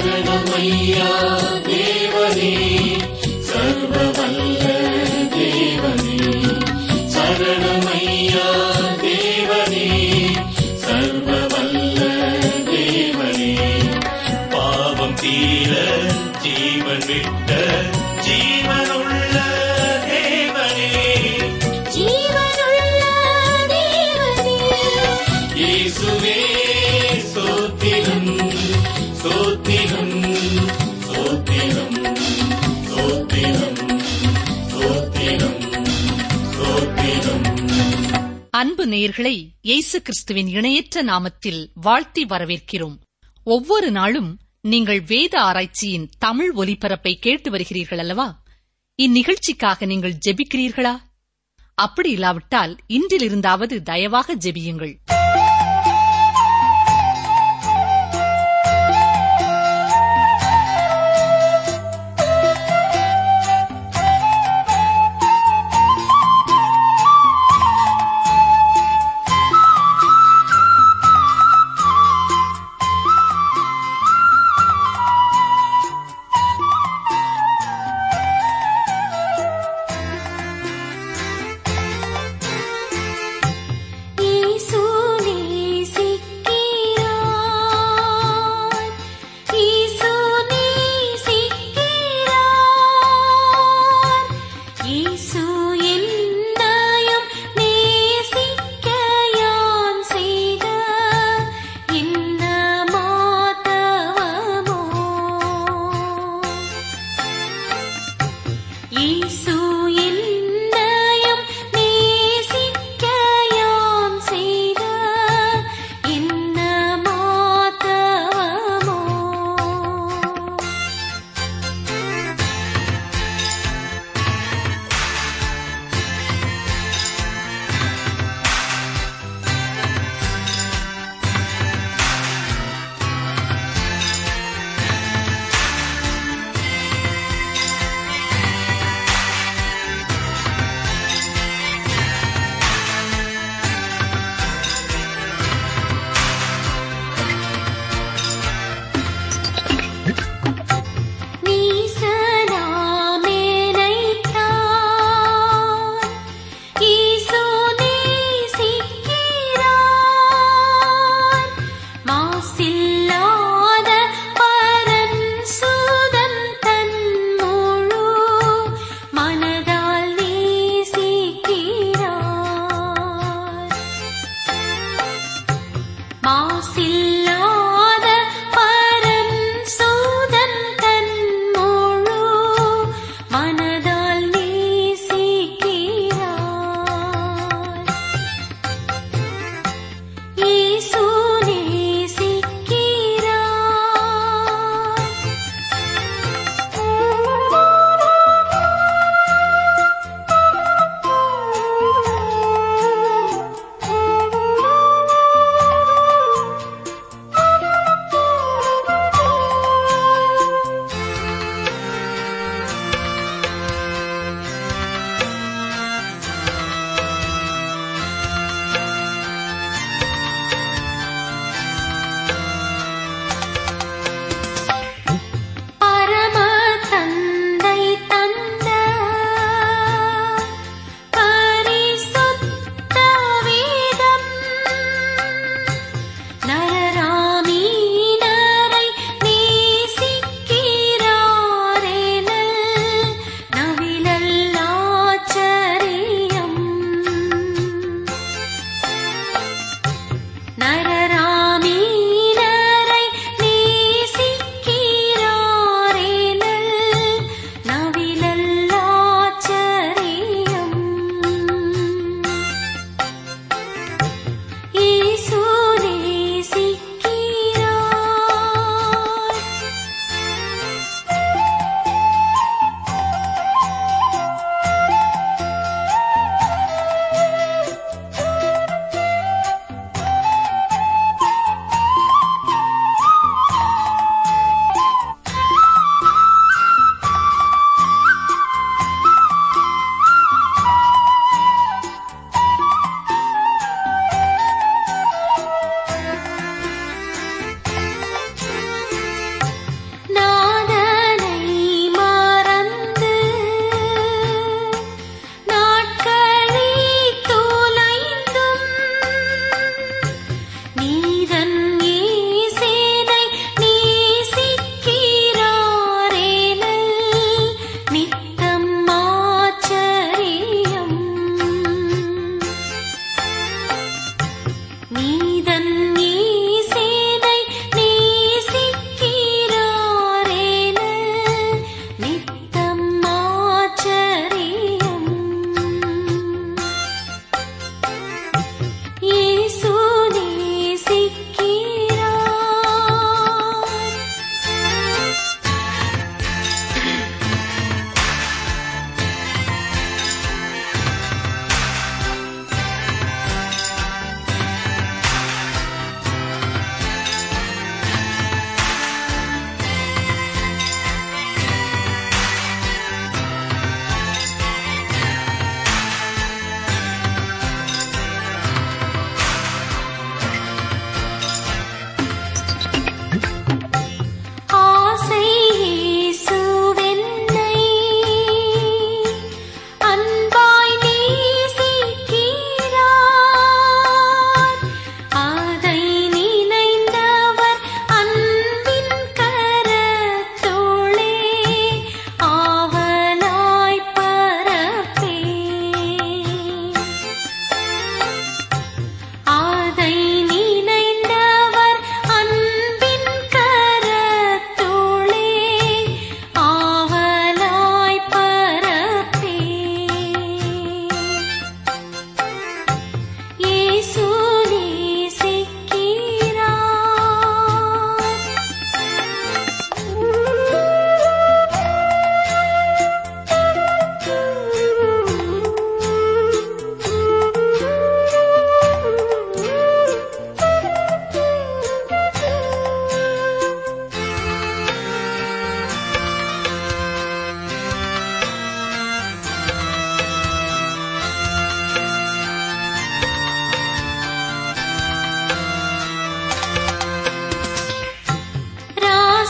சரணமையா தேவனே சர்வ வல்ல தேவனே சரணமையா தேவனே சர்வ வல்ல தேவனே பாவம் தீர ஜீவன் விட்ட ஜீவனுள்ள தேவனே ஜீவனுள்ள தேவனே இயேசுவே சோத்திரம் சோத்திரம் சோத்திரம் சோத்திரம் சோத்திரம் சோத்திரம் அன்பு நேயர்களை இயேசு கிறிஸ்துவின் இணையற்ற நாமத்தில் வாழ்த்தி வரவேற்கிறோம் ஒவ்வொரு நாளும் நீங்கள் வேத ஆராய்ச்சியின் தமிழ் ஒலிபரப்பை கேட்டு வருகிறீர்கள் அல்லவா இந்நிகழ்ச்சிக்காக நீங்கள் ஜெபிக்கிறீர்களா அப்படி இல்லாவிட்டால் இன்றிலிருந்தாவது தயவாக ஜெபியுங்கள் இயேசு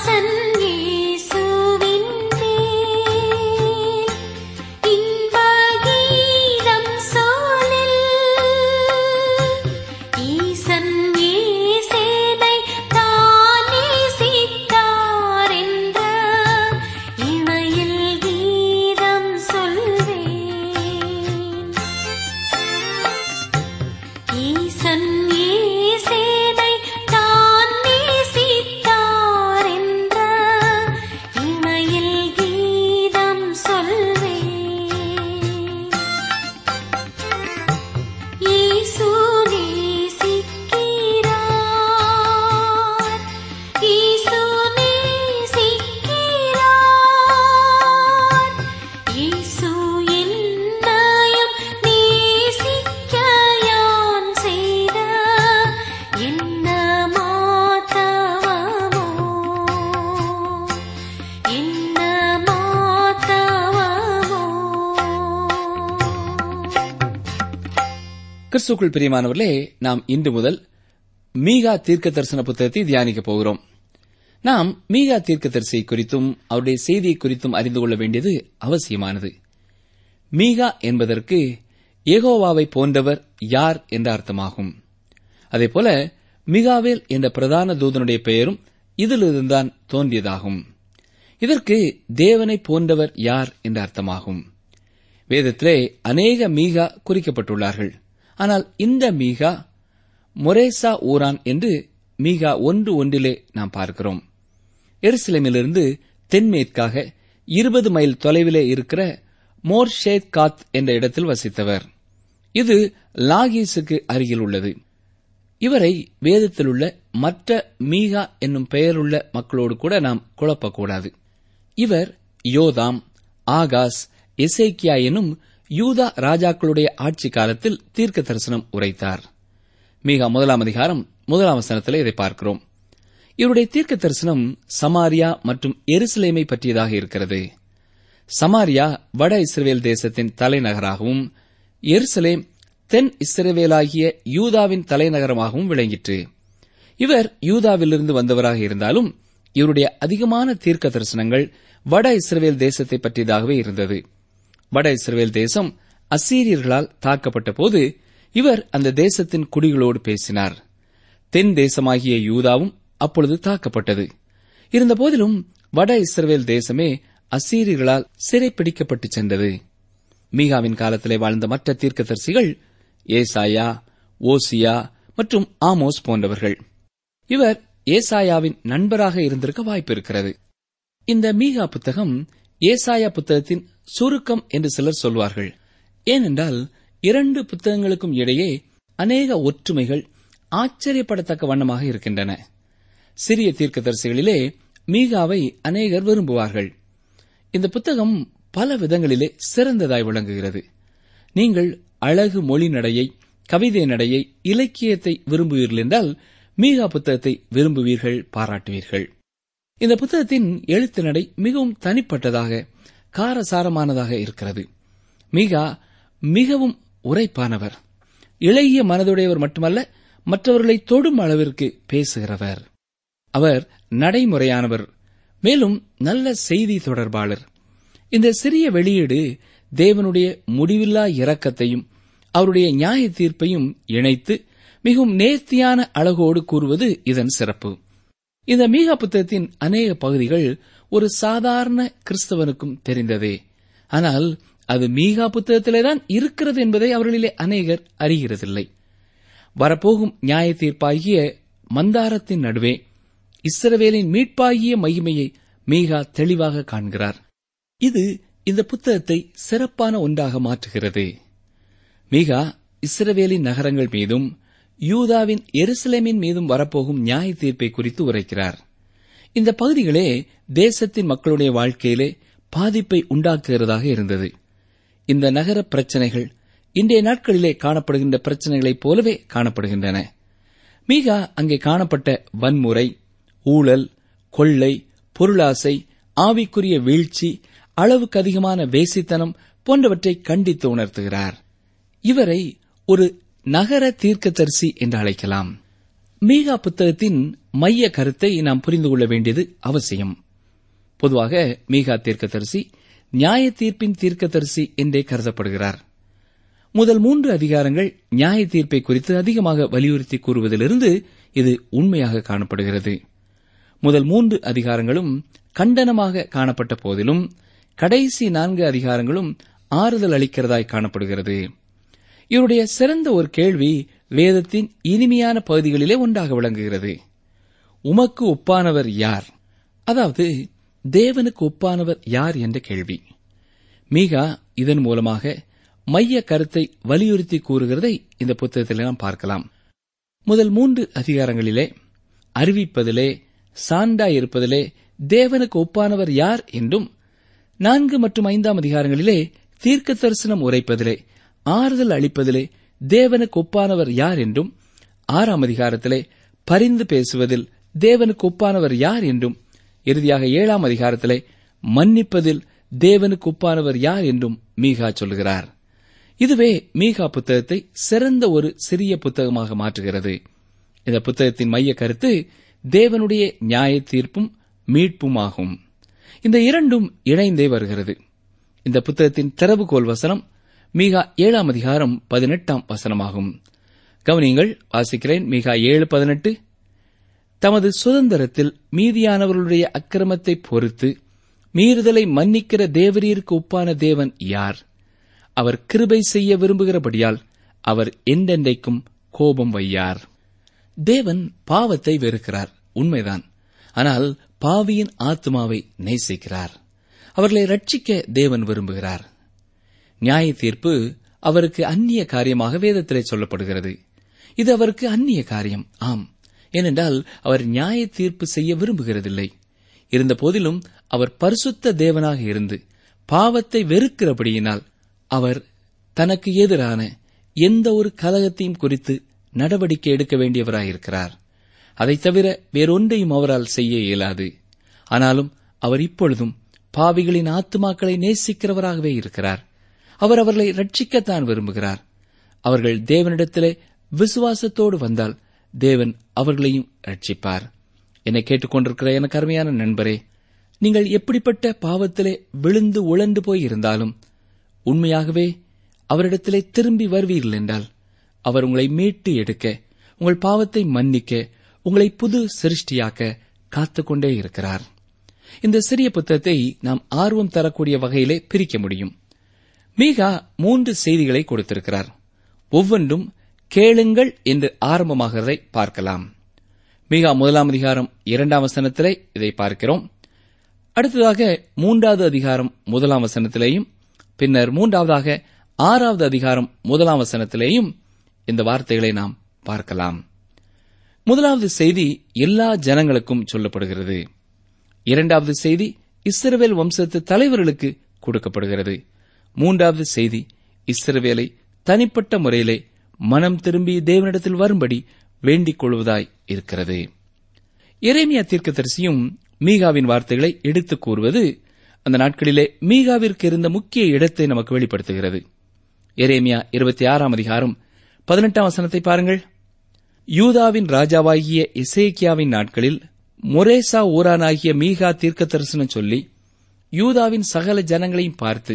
தாசன் இயேசுவின் மேல் இன்ப கீதம் சொல்லில் ஈசன் இயேசேனை தானே சித்தார் என்ற இணையில் கீதம் சொல்வேன் ஈசன் ஈசேனை தான் நேசித்தார் என்ற இணையில் கீதம் சொல்வேன் ஈசு நேசிக்கிறார் ஈசு நேசிக்கிறார் ஈசு என்னையும் நேசிக்க யான் செய்த என்ன மாத்தவமோ என்ன மாத்தவமோ கிறிஸ்துக்குள் பிரியமானவர்களே நாம் இன்று முதல் மீகா தீர்க்க தரிசன புத்தகத்தை தியானிக்க போகிறோம் நாம் மீகா தீர்க்கதரிசியை குறித்தும் அவருடைய செய்தியை குறித்தும் அறிந்து கொள்ள வேண்டியது அவசியமானது மீகா என்பதற்கு ஏகோவாவை போன்றவர் யார் என்ற அர்த்தமாகும் அதேபோல மிகாவேல் என்ற பிரதான தூதனுடைய பெயரும் இதிலிருந்தான் தோன்றியதாகும் இதற்கு தேவனை போன்றவர் யார் என்ற அர்த்தமாகும் வேதத்திலே அநேக மீகா குறிக்கப்பட்டுள்ளார்கள் ஆனால் இந்த மீகா மொரேசா ஊரான் என்று மீகா ஒன்று ஒன்றிலே நாம் பார்க்கிறோம் எருசலேமிலிருந்து தென்மேற்காக இருபது மைல் தொலைவிலே இருக்கிற மோர்ஷேத் காத் என்ற இடத்தில் வசித்தவர் இது லாகீசுக்கு அருகில் உள்ளது இவரை வேதத்தில் உள்ள மற்ற மீகா என்னும் பெயருள்ள மக்களோடு கூட நாம் குழப்பக்கூடாது இவர் யோதாம் ஆகாஸ் எசேக்கியா எனும் யூதா ராஜாக்களுடைய ஆட்சி காலத்தில் தீர்க்க தரிசனம் உரைத்தார் மீகா முதலாம் அதிகாரம் முதலாம் வசனத்தில் இதை பார்க்கிறோம் இவருடைய தீர்க்க தரிசனம் சமாரியா மற்றும் எருசலேமை பற்றியதாக இருக்கிறது சமாரியா வட இஸ்ரவேல் தேசத்தின் தலைநகராகவும் எருசலேம் தென் இஸ்ரவேலாகிய யூதாவின் தலைநகரமாகவும் விளங்கிற்று இவர் யூதாவிலிருந்து வந்தவராக இருந்தாலும் இவருடைய அதிகமான தீர்க்க தரிசனங்கள் வட இஸ்ரவேல் தேசத்தை பற்றியதாகவே இருந்தது வட இஸ்ரவேல் தேசம் அசீரியர்களால் தாக்கப்பட்ட போது இவர் அந்த தேசத்தின் குடிகளோடு பேசினார் தென் தேசமாகிய யூதாவும் அப்பொழுது தாக்கப்பட்டது இருந்தபோதிலும் வட இஸ்ரவேல் தேசமே அசீரியர்களால் சிறைப்பிடிக்கப்பட்டு சென்றது மீகாவின் காலத்திலே வாழ்ந்த மற்ற தீர்க்கதரிசிகள் ஏசாயா ஓசியா மற்றும் ஆமோஸ் போன்றவர்கள் இவர் ஏசாயாவின் நண்பராக இருந்திருக்க வாய்ப்பு இருக்கிறது இந்த மீகா புத்தகம் ஏசாயா புத்தகத்தின் சுருக்கம் என்று சிலர் சொல்வார்கள் ஏனென்றால் இரண்டு புத்தகங்களுக்கும் இடையே அநேக ஒற்றுமைகள் ஆச்சரியப்படத்தக்க வண்ணமாக இருக்கின்றன சிறிய தீர்க்கதரிசிகளிலே மீகாவை அநேகர் விரும்புவார்கள் இந்த புத்தகம் பல விதங்களிலே சிறந்ததாய் விளங்குகிறது நீங்கள் அழகு மொழி நடையை கவிதை நடையை இலக்கியத்தை விரும்புவீர்கள் என்றால் மீகா புத்தகத்தை விரும்புவீர்கள் பாராட்டுவீர்கள் இந்த புத்தகத்தின் எழுத்து நடை மிகவும் தனிப்பட்டதாக காரசாரமானதாக இருக்கிறது மீகா மிகவும் உரைப்பானவர் இளைய மனதுடையவர் மட்டுமல்ல மற்றவர்களை தொடும் அளவிற்கு பேசுகிறவர் அவர் நடைமுறையானவர் மேலும் நல்ல செய்தி தொடர்பாளர் இந்த சிறிய வெளியீடு தேவனுடைய முடிவில்லா இரக்கத்தையும் அவருடைய நியாய தீர்ப்பையும் இணைத்து மிகவும் நேர்த்தியான அழகோடு கூறுவது இதன் சிறப்பு இந்த மீகா புத்தகத்தின் அநேக பகுதிகள் ஒரு சாதாரண கிறிஸ்தவனுக்கும் தெரிந்ததே ஆனால் அது மீகா புத்தகத்திலேதான் இருக்கிறது என்பதை அவர்களிலே அநேகர் அறிகிறதில்லை வரப்போகும் நியாய தீர்ப்பாகிய மந்தாரத்தின் நடுவே இஸ்ரவேலின் மீட்பாகிய மகிமையை மீகா தெளிவாக காண்கிறார் இது இந்த புத்தகத்தை சிறப்பான ஒன்றாக மாற்றுகிறது மீகா இஸ்ரவேலின் நகரங்கள் மீதும் யூதாவின் எருசலேமின் மீதும் வரப்போகும் நியாய தீர்ப்பை குறித்து உரைக்கிறார் இந்த பகுதிகளே தேசத்தின் மக்களுடைய வாழ்க்கையிலே பாதிப்பை உண்டாக்குகிறதாக இருந்தது இந்த நகர பிரச்சனைகள் இன்றைய நாட்களிலே காணப்படுகின்ற பிரச்சனைகளைப் போலவே காணப்படுகின்றன மீகா அங்கே காணப்பட்ட வன்முறை ஊழல் கொள்ளை பொருளாசை ஆவிக்குரிய வீழ்ச்சி அளவுக்கு அதிகமான வேசித்தனம் போன்றவற்றை கண்டித்து உணர்த்துகிறார் இவரை ஒரு நகர தீர்க்கதரிசி என்று அழைக்கலாம் மீகா புத்தகத்தின் மைய கருத்தை நாம் புரிந்து கொள்ள வேண்டியது அவசியம் பொதுவாக மீகா தீர்க்கதரிசி நியாய தீர்ப்பின் தீர்க்கதரிசி என்றே கருதப்படுகிறார் முதல் மூன்று அதிகாரங்கள் நியாய தீர்ப்பை குறித்து அதிகமாக வலியுறுத்தி கூறுவதிலிருந்து இது உண்மையாக காணப்படுகிறது முதல் மூன்று அதிகாரங்களும் கண்டனமாக காணப்பட்ட போதிலும் கடைசி நான்கு அதிகாரங்களும் ஆறுதல் அளிக்கிறதாய் காணப்படுகிறது இவருடைய சிறந்த ஒரு கேள்வி வேதத்தின் இனிமையான பகுதிகளிலே ஒன்றாக விளங்குகிறது உமக்கு ஒப்பானவர் யார் அதாவது தேவனுக்கு ஒப்பானவர் யார் என்ற கேள்வி மீகா இதன் மூலமாக மைய கருத்தை வலியுறுத்தி கூறுகிறதை இந்த புத்தகத்தில் நாம் பார்க்கலாம் முதல் மூன்று அதிகாரங்களிலே அறிவிப்பதிலே சான்றாயிருப்பதிலே தேவனுக்கு ஒப்பானவர் யார் என்றும் நான்கு மற்றும் ஐந்தாம் அதிகாரங்களிலே தீர்க்க தரிசனம் உரைப்பதிலே ஆறுதல் அளிப்பதிலே தேவனுக்கு ஒப்பானவர் யார் என்றும் ஆறாம் அதிகாரத்திலே பரிந்து பேசுவதில் தேவனுக்கு ஒப்பானவர் யார் என்றும் இறுதியாக ஏழாம் அதிகாரத்திலே மன்னிப்பதில் தேவனுக்கு ஒப்பானவர் யார் என்றும் மீகா சொல்கிறார் இதுவே மீகா புத்தகத்தை சிறந்த ஒரு சிறிய புத்தகமாக மாற்றுகிறது இந்த புத்தகத்தின் மைய கருத்து தேவனுடைய நியாய தீர்ப்பும் மீட்புமாகும் இந்த இரண்டும் இணைந்தே வருகிறது இந்த புத்தகத்தின் திறவுகோல் வசனம் மீகா ஏழாம் அதிகாரம் பதினெட்டாம் வசனமாகும் கவனியங்கள் வாசிக்கிறேன் மீகா ஏழு பதினெட்டு தமது சுதந்திரத்தில் மீதியானவர்களுடைய அக்கிரமத்தை பொறுத்து மீறுதலை மன்னிக்கிற தேவரீருக்கு ஒப்பான தேவன் யார் அவர் கிருபை செய்ய விரும்புகிறபடியால் அவர் எந்தெந்தைக்கும் கோபம் வையார் தேவன் பாவத்தை வெறுக்கிறார் உண்மைதான் ஆனால் பாவியின் ஆத்மாவை நேசிக்கிறார் அவர்களை ரட்சிக்க தேவன் விரும்புகிறார் நியாய தீர்ப்பு அவருக்கு அந்நிய காரியமாக வேதத்திலே சொல்லப்படுகிறது இது அவருக்கு அந்நிய காரியம் ஆம் ஏனென்றால் அவர் நியாய தீர்ப்பு செய்ய விரும்புகிறதில்லை இருந்த போதிலும் அவர் பரிசுத்த தேவனாக இருந்து பாவத்தை வெறுக்கிறபடியினால் அவர் தனக்கு எதிரான எந்த ஒரு கலகத்தையும் குறித்து நடவடிக்கை எடுக்க வேண்டியவராயிருக்கிறார் அதைத் தவிர வேறொன்றையும் அவரால் செய்ய இயலாது ஆனாலும் அவர் இப்பொழுதும் பாவிகளின் ஆத்துமாக்களை நேசிக்கிறவராகவே இருக்கிறார் அவர் அவர்களை ரட்சிக்கத்தான் விரும்புகிறார் அவர்கள் தேவனிடத்திலே விசுவாசத்தோடு வந்தால் தேவன் அவர்களையும் ரட்சிப்பார் என்னை கேட்டுக்கொண்டிருக்கிற எனக்கு அருமையான நண்பரே நீங்கள் எப்படிப்பட்ட பாவத்திலே விழுந்து உழண்டு போய் இருந்தாலும் உண்மையாகவே அவரிடத்திலே திரும்பி வருவீர்கள் என்றால் அவர் உங்களை மீட்டு எடுக்க உங்கள் பாவத்தை மன்னிக்க உங்களை புது சிருஷ்டியாக்க காத்துக்கொண்டே இருக்கிறார் இந்த சிறிய புத்தகத்தை நாம் ஆர்வம் தரக்கூடிய வகையிலே பிரிக்க முடியும் மீகா மூன்று செய்திகளை கொடுத்திருக்கிறார் ஒவ்வொன்றும் கேளுங்கள் என்று ஆரம்பமாகிறதை பார்க்கலாம் மீகா முதலாம் அதிகாரம் இரண்டாம் வசனத்திலே இதை பார்க்கிறோம் அடுத்ததாக மூன்றாவது அதிகாரம் முதலாம் வசனத்திலேயும் பின்னர் மூன்றாவதாக ஆறாவது அதிகாரம் முதலாம் வசனத்திலேயும் இந்த வார்த்தைகளை நாம் பார்க்கலாம் முதலாவது செய்தி எல்லா ஜனங்களுக்கும் சொல்லப்படுகிறது இரண்டாவது செய்தி இஸ்ரவேல் வம்சத்து தலைவர்களுக்கு கொடுக்கப்படுகிறது மூன்றாவது செய்தி இஸ்ரவேலை தனிப்பட்ட முறையிலே மனம் திரும்பி தேவனிடத்தில் வரும்படி வேண்டிக் கொள்வதாய் இருக்கிறது எரேமியா தீர்க்கதரிசியும் மீகாவின் வார்த்தைகளை எடுத்துக் கூறுவது அந்த நாட்களிலே மீகாவிற்கு இருந்த முக்கிய இடத்தை நமக்கு வெளிப்படுத்துகிறது எரேமியா இருபத்தி ஆறாம் அதிகாரம் பதினெட்டாம் வசனத்தை பாருங்கள் யூதாவின் ராஜாவாகிய இசேக்கியாவின் நாட்களில் மொரேசா ஊரானாகிய மீகா தீர்க்க தரிசனம் சொல்லி யூதாவின் சகல ஜனங்களையும் பார்த்து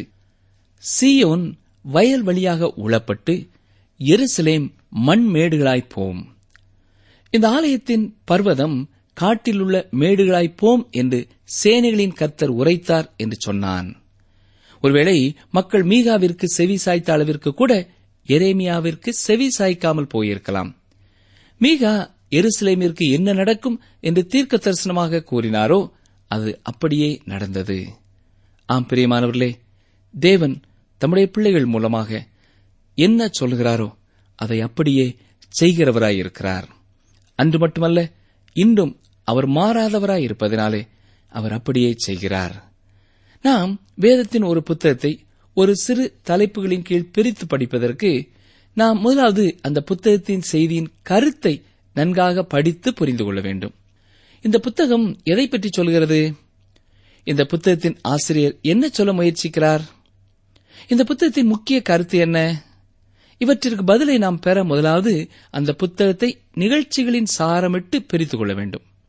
சீயோன் வயல் வழியாக உளப்பட்டு எருசலேம் மண் மேடுகளாய்ப் போம் இந்த ஆலயத்தின் பர்வதம் காட்டிலுள்ள மேடுகளாய்ப் போம் என்று சேனைகளின் கர்த்தர் உரைத்தார் என்று சொன்னான் ஒருவேளை மக்கள் மீகாவிற்கு செவி சாய்த்த அளவிற்கு கூட எரேமியாவிற்கு செவி சாய்க்காமல் போயிருக்கலாம் மீகா எருசலேமிற்கு என்ன நடக்கும் என்று தீர்க்க தரிசனமாக கூறினாரோ அது அப்படியே நடந்தது ஆம் பிரியமானவர்களே தேவன் தம்முடைய பிள்ளைகள் மூலமாக என்ன சொல்கிறாரோ அதை அப்படியே செய்கிறவராயிருக்கிறார் அன்று மட்டுமல்ல இன்றும் அவர் மாறாதவராய் இருப்பதனாலே அவர் அப்படியே செய்கிறார் நாம் வேதத்தின் ஒரு புத்தகத்தை ஒரு சிறு தலைப்புகளின் கீழ் பிரித்து படிப்பதற்கு நாம் முதலாவது அந்த புத்தகத்தின் செய்தியின் கருத்தை நன்காக படித்து புரிந்து கொள்ள வேண்டும் இந்த புத்தகம் எதை பற்றி சொல்கிறது இந்த புத்தகத்தின் ஆசிரியர் என்ன சொல்ல முயற்சிக்கிறார் இந்த புத்தகத்தின் முக்கிய கருத்து என்ன இவற்றிற்கு பதிலை நாம் பெற முதலாவது அந்த புத்தகத்தை நிகழ்ச்சிகளின் சாரமிட்டு பிரித்துக் கொள்ள வேண்டும்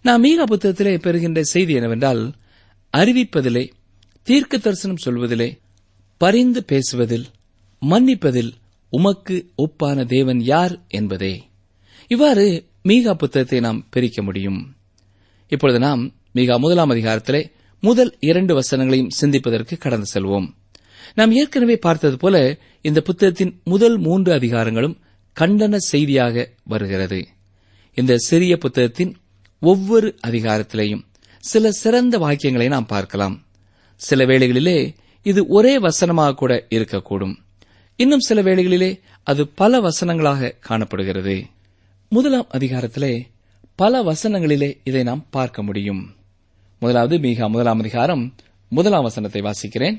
நாம் மீகா புத்தகத்திலே பெறுகின்ற செய்தி என்னவென்றால் அறிவிப்பதிலே தீர்க்க தரிசனம் சொல்வதிலே பரிந்து பேசுவதில் மன்னிப்பதில் உமக்கு ஒப்பான தேவன் யார் என்பதே இவ்வாறு மீகா புத்தகத்தை நாம் பிரிக்க முடியும் இப்பொழுது நாம் மீகா முதலாம் அதிகாரத்திலே முதல் இரண்டு வசனங்களையும் சிந்திப்பதற்கு கடந்து செல்வோம் நாம் ஏற்கனவே பார்த்தது போல இந்த புத்தகத்தின் முதல் மூன்று அதிகாரங்களும் கண்டன செய்தியாக வருகிறது இந்த சிறிய புத்தகத்தின் ஒவ்வொரு அதிகாரத்திலேயும் சில சிறந்த வாக்கியங்களை நாம் பார்க்கலாம் சில வேளைகளிலே இது ஒரே வசனமாக கூட இருக்கக்கூடும் இன்னும் சில வேளைகளிலே அது பல வசனங்களாக காணப்படுகிறது முதலாம் அதிகாரத்திலே பல வசனங்களிலே இதை நாம் பார்க்க முடியும் முதலாவது மீகா முதலாம் அதிகாரம் முதலாம் வசனத்தை வாசிக்கிறேன்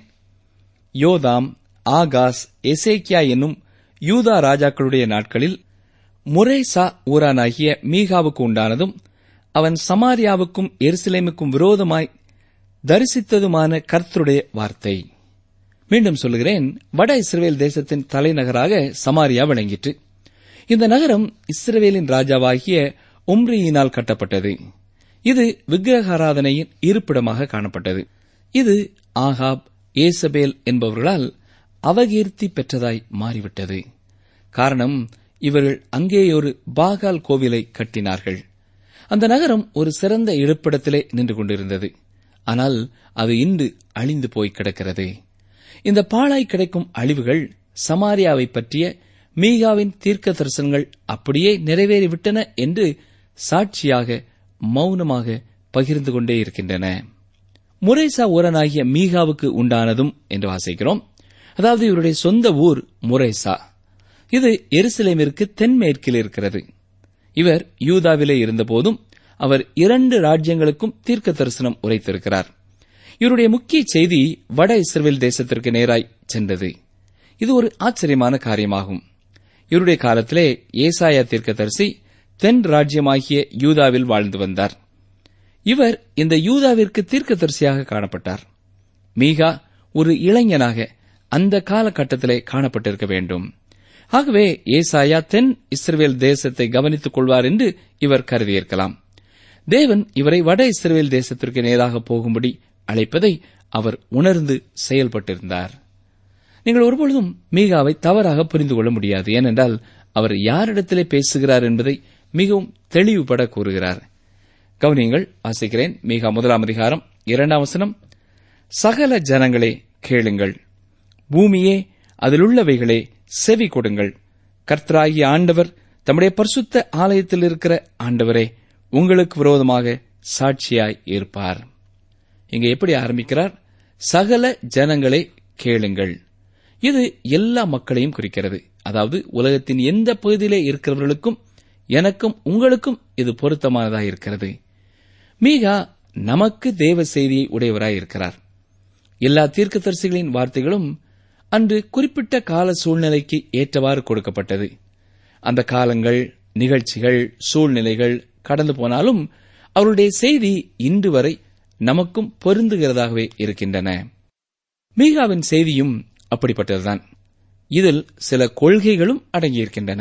யோதாம் ஆகாஸ் எசேக்கியா என்னும் யூதா ராஜாக்களுடைய நாட்களில் முரேசா ஊரானாகிய மீகாவுக்கு உண்டானதும் அவன் சமாரியாவுக்கும் எருசலேமுக்கும் விரோதமாய் தரிசித்ததுமான கர்த்தருடைய வார்த்தை மீண்டும் சொல்லுகிறேன் வட இஸ்ரவேல் தேசத்தின் தலைநகராக சமாரியா விளங்கிற்று இந்த நகரம் இஸ்ரவேலின் ராஜாவாகிய உம்ரியினால் கட்டப்பட்டது இது விக்கிரகாராதனையின் இருப்பிடமாக காணப்பட்டது இது ஆகாப் ஏசபேல் என்பவர்களால் அவகீர்த்தி பெற்றதாய் மாறிவிட்டது காரணம் இவர்கள் அங்கேயொரு பாகால் கோவிலை கட்டினார்கள் அந்த நகரம் ஒரு சிறந்த இருப்பிடத்திலே நின்று கொண்டிருந்தது ஆனால் அது இன்று அழிந்து போய் கிடக்கிறது இந்த பாழாய் கிடைக்கும் அழிவுகள் சமாரியாவை பற்றிய மீகாவின் தீர்க்க தரிசனங்கள் அப்படியே நிறைவேறிவிட்டன என்று சாட்சியாக மௌனமாக பகிர்ந்து கொண்டே இருக்கின்றன முரேசா ஊரனாகிய மீகாவுக்கு உண்டானதும் என்று வாசிக்கிறோம் அதாவது இவருடைய சொந்த ஊர் முரேசா இது எருசலேமிற்கு தென்மேற்கில் இருக்கிறது இவர் யூதாவிலே இருந்தபோதும் அவர் இரண்டு ராஜ்யங்களுக்கும் தீர்க்க தரிசனம் உரைத்திருக்கிறார் இவருடைய முக்கிய செய்தி வட இஸ்ரேல் தேசத்திற்கு நேராய் சென்றது இது ஒரு ஆச்சரியமான காரியமாகும் இவருடைய காலத்திலே ஏசாயா தீர்க்கதரிசி தென் ராஜ்யமாகிய யூதாவில் வாழ்ந்து வந்தார் இவர் இந்த யூதாவிற்கு தீர்க்கதரிசியாக காணப்பட்டார் மீகா ஒரு இளைஞனாக அந்த காலகட்டத்திலே காணப்பட்டிருக்க வேண்டும் ஆகவே ஏசாயா தென் இஸ்ரேல் தேசத்தை கவனித்துக் கொள்வார் என்று இவர் கருதியிருக்கலாம் தேவன் இவரை வட இஸ்ரேல் தேசத்திற்கு நேராக போகும்படி அழைப்பதை அவர் உணர்ந்து செயல்பட்டிருந்தார் நீங்கள் ஒருபொழுதும் மீகாவை தவறாக புரிந்து கொள்ள முடியாது ஏனென்றால் அவர் யாரிடத்திலே பேசுகிறார் என்பதை மிகவும் தெளிவுபட கூறுகிறார் கவனியங்கள் வாசிக்கிறேன் மீகா முதலாம் அதிகாரம் இரண்டாம் வசனம் சகல ஜனங்களே கேளுங்கள் பூமியே அதிலுள்ளவைகளே செவி கொடுங்கள் கர்த்தராகிய ஆண்டவர் தம்முடைய பரிசுத்த ஆலயத்தில் இருக்கிற ஆண்டவரே உங்களுக்கு விரோதமாக சாட்சியாய் இருப்பார் இங்க எப்படி ஆரம்பிக்கிறார் சகல ஜனங்களே கேளுங்கள் இது எல்லா மக்களையும் குறிக்கிறது அதாவது உலகத்தின் எந்த பகுதியிலே இருக்கிறவர்களுக்கும் எனக்கும் உங்களுக்கும் இது பொருத்தமானதாக இருக்கிறது மீகா நமக்கு தேவ செய்தியை உடையவராய் இருக்கிறார் எல்லா தீர்க்கதரிசிகளின் வார்த்தைகளும் அன்று குறிப்பிட்ட கால சூழ்நிலைக்கு ஏற்றவாறு கொடுக்கப்பட்டது அந்த காலங்கள் நிகழ்ச்சிகள் சூழ்நிலைகள் கடந்து போனாலும் அவருடைய செய்தி இன்று வரை நமக்கும் பொருந்துகிறதாகவே இருக்கின்றன மீகாவின் செய்தியும் அப்படிப்பட்டதுதான் இதில் சில கொள்கைகளும் அடங்கியிருக்கின்றன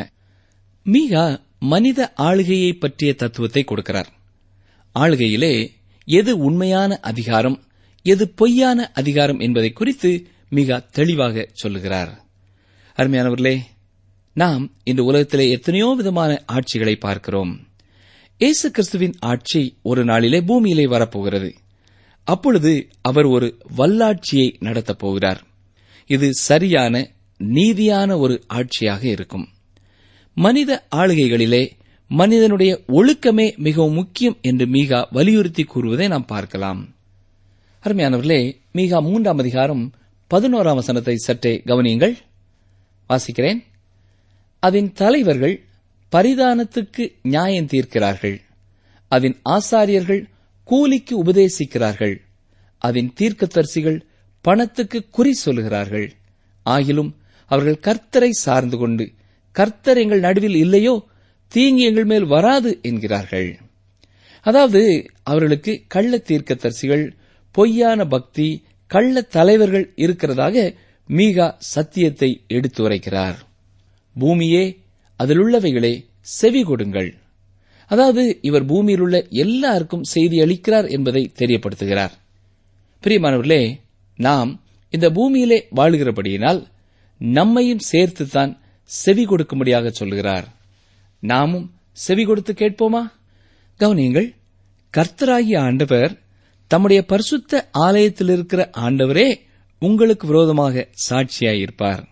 மீகா மனித ஆளுகையை பற்றிய தத்துவத்தை கொடுக்கிறார் ஆளுகையிலே எது உண்மையான அதிகாரம் எது பொய்யான அதிகாரம் என்பதை குறித்து மிக தெளிவாக சொல்லுகிறார் அருமையானவர்களே நாம் இந்த உலகத்திலே எத்தனையோ விதமான ஆட்சிகளை பார்க்கிறோம் இயேசு கிறிஸ்துவின் ஆட்சி ஒரு நாளிலே பூமியிலே வரப்போகிறது அப்பொழுது அவர் ஒரு வல்லாட்சியை நடத்தப் போகிறார் இது சரியான நீதியான ஒரு ஆட்சியாக இருக்கும் மனித ஆளுகைகளிலே மனிதனுடைய ஒழுக்கமே மிகவும் முக்கியம் என்று மீகா வலியுறுத்தி கூறுவதை நாம் பார்க்கலாம் அருமையானவர்களே மீகா மூன்றாம் அதிகாரம் பதினோராம் வசனத்தை சற்றே கவனியுங்கள் வாசிக்கிறேன் அதன் தலைவர்கள் பரிதானத்துக்கு நியாயம் தீர்க்கிறார்கள் அதன் ஆசாரியர்கள் கூலிக்கு உபதேசிக்கிறார்கள் அதன் தீர்க்கதரிசிகள் பணத்துக்கு குறி சொல்லுகிறார்கள் ஆகிலும் அவர்கள் கர்த்தரை சார்ந்து கொண்டு கர்த்தர் எங்கள் நடுவில் இல்லையோ தீங்கு எங்கள் மேல் வராது என்கிறார்கள் அதாவது அவர்களுக்கு கள்ள தீர்க்கதரிசிகள் பொய்யான பக்தி கள்ள தலைவர்கள் இருக்கிறதாக மீகா சத்தியத்தை எடுத்துரைக்கிறார் பூமியே அதிலுள்ளவைகளே செவி கொடுங்கள் அதாவது இவர் பூமியில் உள்ள எல்லாருக்கும் செய்தி அளிக்கிறார் என்பதை தெரியப்படுத்துகிறார் பிரியமானவர்களே நாம் இந்த பூமியிலே வாழுகிறபடியினால் நம்மையும் சேர்த்துத்தான் செவி கொடுக்கும்படியாக சொல்கிறார் நாமும் செவி கொடுத்து கேட்போமா கவனியுங்கள் கர்த்தராகிய ஆண்டவர் தம்முடைய பரிசுத்த ஆலயத்தில் இருக்கிற ஆண்டவரே உங்களுக்கு விரோதமாக சாட்சியாயிருப்பார்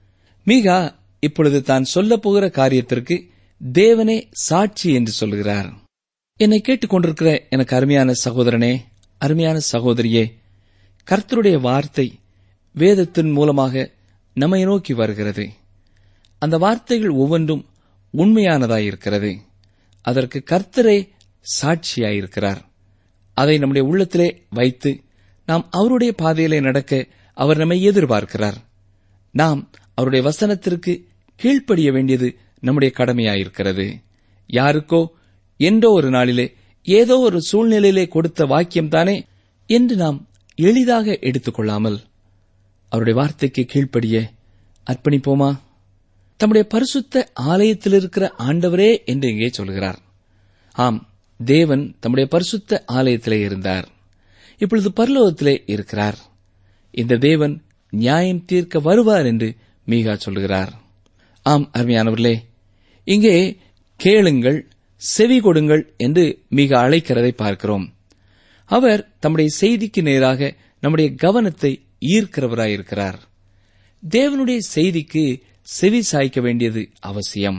மீகா இப்பொழுது தான் சொல்லப் போகிற காரியத்திற்கு தேவனே சாட்சி என்று சொல்கிறார் என்னை கேட்டுக்கொண்டிருக்கிற எனக்கு அருமையான சகோதரனே அருமையான சகோதரியே கர்த்தருடைய வார்த்தை வேதத்தின் மூலமாக நம்மை நோக்கி வருகிறது அந்த வார்த்தைகள் ஒவ்வொன்றும் உண்மையானதாயிருக்கிறது அதற்கு கர்த்தரே சாட்சியாயிருக்கிறார் அதை நம்முடைய உள்ளத்திலே வைத்து நாம் அவருடைய பாதையிலே நடக்க அவர் நம்மை எதிர்பார்க்கிறார் நாம் அவருடைய வசனத்திற்கு கீழ்ப்படிய வேண்டியது நம்முடைய கடமையாயிருக்கிறது யாருக்கோ என்றோ ஒரு நாளிலே ஏதோ ஒரு சூழ்நிலையிலே கொடுத்த வாக்கியம்தானே என்று நாம் எளிதாக எடுத்துக்கொள்ளாமல் அவருடைய வார்த்தைக்கு கீழ்ப்படிய அர்ப்பணிப்போமா தம்முடைய பரிசுத்த ஆலயத்தில் இருக்கிற ஆண்டவரே என்று இங்கே சொல்கிறார் ஆம் தேவன் தம்முடைய பரிசுத்த ஆலயத்திலே இருந்தார் இப்பொழுது பரலோகத்திலே இருக்கிறார் இந்த தேவன் நியாயம் தீர்க்க வருவார் என்று மீகா சொல்கிறார் ஆம் அருமையானவர்களே இங்கே கேளுங்கள் செவி கொடுங்கள் என்று மிக அழைக்கிறதை பார்க்கிறோம் அவர் தம்முடைய செய்திக்கு நேராக நம்முடைய கவனத்தை ஈர்க்கிறவராயிருக்கிறார் தேவனுடைய செய்திக்கு செவி சாய்க்க வேண்டியது அவசியம்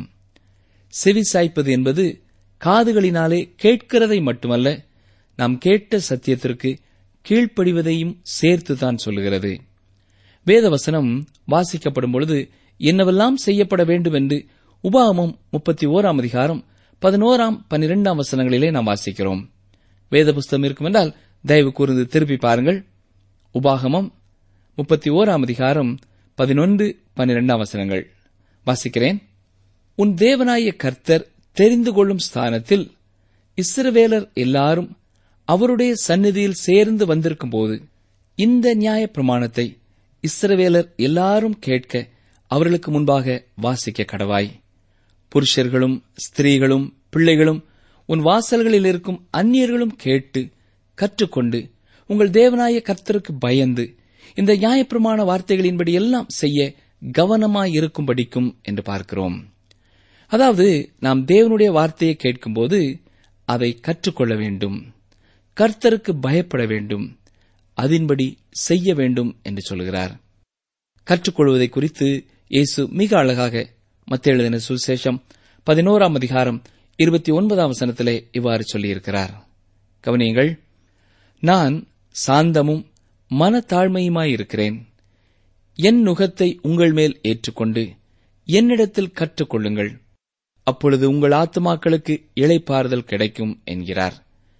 செவி சாய்ப்பது என்பது காதுகளினாலே கேட்கிறதை மட்டுமல்ல நாம் கேட்ட சத்தியத்திற்கு கீழ்ப்படிவதையும் சேர்த்துதான் சொல்லுகிறது வேதவசனம் வாசிக்கப்படும் பொழுது என்னவெல்லாம் செய்யப்பட வேண்டும் என்று உபாகமம் முப்பத்தி ஓராம் அதிகாரம் பதினோராம் பன்னிரெண்டாம் வசனங்களிலே நாம் வாசிக்கிறோம் வேத புஸ்தகம் இருக்கும் என்றால் தயவு கூர்ந்து திருப்பி பாருங்கள் உபாகமம் முப்பத்தி ஓராம் அதிகாரம் பதினொன்று பன்னிரெண்டாம் வசனங்கள் வாசிக்கிறேன் உன் தேவனாய கர்த்தர் தெரிந்து கொள்ளும் ஸ்தானத்தில் இஸ்ரவேலர் எல்லாரும் அவருடைய சந்நிதியில் சேர்ந்து வந்திருக்கும் போது இந்த நியாய பிரமாணத்தை இஸ்ரவேலர் எல்லாரும் கேட்க அவர்களுக்கு முன்பாக வாசிக்க கடவாய் புருஷர்களும் ஸ்திரீகளும் பிள்ளைகளும் உன் வாசல்களில் இருக்கும் அந்நியர்களும் கேட்டு கற்றுக்கொண்டு உங்கள் தேவனாய கர்த்தருக்கு பயந்து இந்த நியாயப்பிரமாண வார்த்தைகளின்படி எல்லாம் செய்ய கவனமாயிருக்கும்படிக்கும் என்று பார்க்கிறோம் அதாவது நாம் தேவனுடைய வார்த்தையை கேட்கும்போது அதை கற்றுக்கொள்ள வேண்டும் கர்த்தருக்கு பயப்பட வேண்டும் அதின்படி செய்ய வேண்டும் என்று சொல்கிறார் கற்றுக்கொள்வதை குறித்து இயேசு மிக அழகாக மத்திய எழுதின சுசேஷம் பதினோராம் அதிகாரம் இருபத்தி ஒன்பதாம் வசனத்திலே இவ்வாறு சொல்லியிருக்கிறார் கவனியுங்கள் நான் சாந்தமும் மனத்தாழ்மையுமாயிருக்கிறேன் என் நுகத்தை உங்கள் மேல் ஏற்றுக்கொண்டு என்னிடத்தில் கற்றுக்கொள்ளுங்கள் அப்பொழுது உங்கள் ஆத்துமாக்களுக்கு இளைப்பாறுதல் கிடைக்கும் என்கிறார்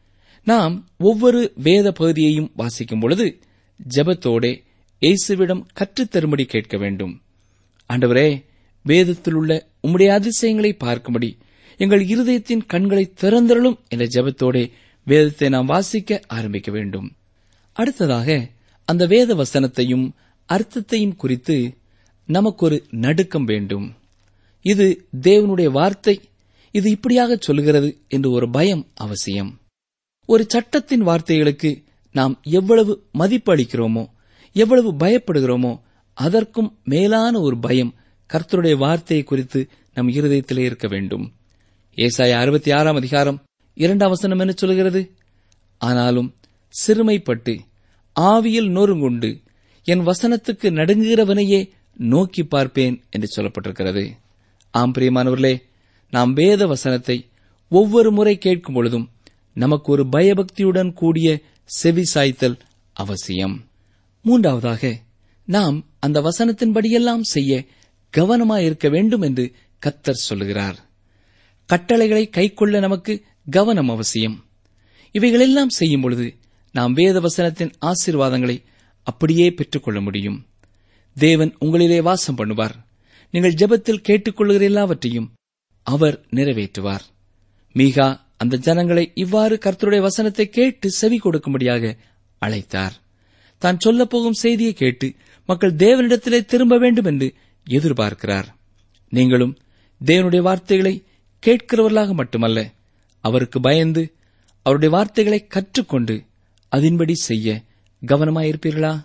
நாம் ஒவ்வொரு வேத பகுதியையும் வாசிக்கும் பொழுது ஜெபத்தோடே இயேசுவிடம் கற்றுத்தரும்படி கேட்க வேண்டும் ஆண்டவரே வேதத்தில் உள்ள உம்முடைய அதிசயங்களை பார்க்கும்படி எங்கள் இருதயத்தின் கண்களை திறந்தருளும் என்ற ஜெபத்தோடே வேதத்தை நாம் வாசிக்க ஆரம்பிக்க வேண்டும் அடுத்ததாக அந்த வேத வசனத்தையும் அர்த்தத்தையும் குறித்து நமக்கு ஒரு நடுக்கம் வேண்டும் இது தேவனுடைய வார்த்தை இது இப்படியாக சொல்கிறது என்று ஒரு பயம் அவசியம் ஒரு சட்டத்தின் வார்த்தைகளுக்கு நாம் எவ்வளவு மதிப்பு அளிக்கிறோமோ எவ்வளவு பயப்படுகிறோமோ அதற்கும் மேலான ஒரு பயம் கர்த்தருடைய வார்த்தையை குறித்து நம் இருதயத்திலே இருக்க வேண்டும் ஏசாய அறுபத்தி ஆறாம் அதிகாரம் இரண்டாம் வசனம் என்ன சொல்கிறது ஆனாலும் சிறுமைப்பட்டு ஆவியில் நொறுங்குண்டு என் வசனத்துக்கு நடுங்குகிறவனையே நோக்கி பார்ப்பேன் என்று சொல்லப்பட்டிருக்கிறது ஆம் பிரியமானவர்களே நாம் வேத வசனத்தை ஒவ்வொரு முறை கேட்கும் பொழுதும் நமக்கு ஒரு பயபக்தியுடன் கூடிய செவி சாய்த்தல் அவசியம் மூன்றாவதாக நாம் அந்த வசனத்தின்படியெல்லாம் செய்ய கவனமாயிருக்க வேண்டும் என்று கத்தர் சொல்லுகிறார் கட்டளைகளை கைக்கொள்ள நமக்கு கவனம் அவசியம் இவைகளெல்லாம் செய்யும் பொழுது நாம் வேத வசனத்தின் ஆசீர்வாதங்களை அப்படியே பெற்றுக்கொள்ள முடியும் தேவன் உங்களிலே வாசம் பண்ணுவார் நீங்கள் ஜெபத்தில் கேட்டுக்கொள்கிற எல்லாவற்றையும் அவர் நிறைவேற்றுவார் மீகா அந்த ஜனங்களை இவ்வாறு கர்த்தருடைய வசனத்தை கேட்டு செவி கொடுக்கும்படியாக அழைத்தார் தான் சொல்லப் போகும் செய்தியை கேட்டு மக்கள் தேவனிடத்திலே திரும்ப வேண்டும் என்று எதிர்பார்க்கிறார் நீங்களும் தேவனுடைய வார்த்தைகளை கேட்கிறவர்களாக மட்டுமல்ல அவருக்கு பயந்து அவருடைய வார்த்தைகளை கற்றுக்கொண்டு அதன்படி செய்ய கவனமாயிருப்பீர்களா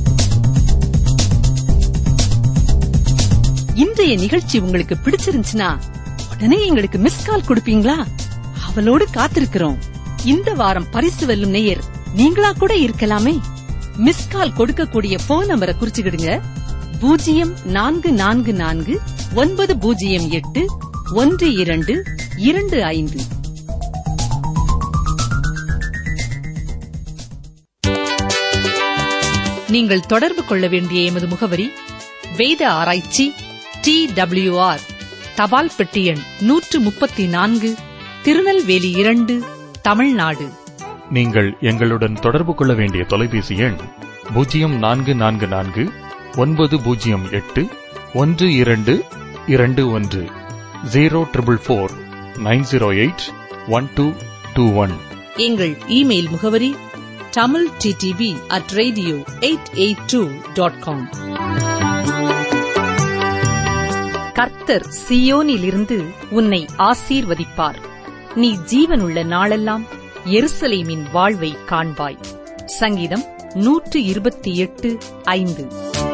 இன்றைய நிகழ்ச்சி உங்களுக்கு பிடிச்சிருந்துச்சுன்னா உடனே எங்களுக்கு மிஸ் கால் கொடுப்பீங்களா அவளோடு காத்திருக்கிறோம் இந்த வாரம் பரிசு வெல்லும் நேயர் நீங்களா கூட இருக்கலாமே மிஸ் கால் கொடுக்கக்கூடிய போன் நம்பரை குறிச்சுக்கிடுங்க பூஜ்ஜியம் நான்கு நான்கு நான்கு ஒன்பது பூஜ்ஜியம் எட்டு ஒன்று இரண்டு இரண்டு ஐந்து நீங்கள் தொடர்பு கொள்ள வேண்டிய எமது முகவரி வேத ஆராய்ச்சி டி டபிள்யூஆர் தபால் பெட்டி எண் நூற்று முப்பத்தி நான்கு திருநெல்வேலி இரண்டு தமிழ்நாடு நீங்கள் எங்களுடன் தொடர்பு கொள்ள வேண்டிய தொலைபேசி எண் பூஜ்ஜியம் நான்கு நான்கு நான்கு ஒன்பது பூஜ்ஜியம் எட்டு ஒன்று இரண்டு இரண்டு ஒன்று zero triple four nine zero eight one two two one எங்கள் இமெயில் முகவரி Tamil DTP at radio eight eight two dot com கர்த்தர் சியோனிலிருந்து உன்னை ஆசீர்வதிப்பார் நீ ஜீவனுள்ள நாளெல்லாம் எருசலேமின் வாழ்வை காண்பாய் சங்கீதம் நூற்று இருபத்தி எட்டு ஐந்து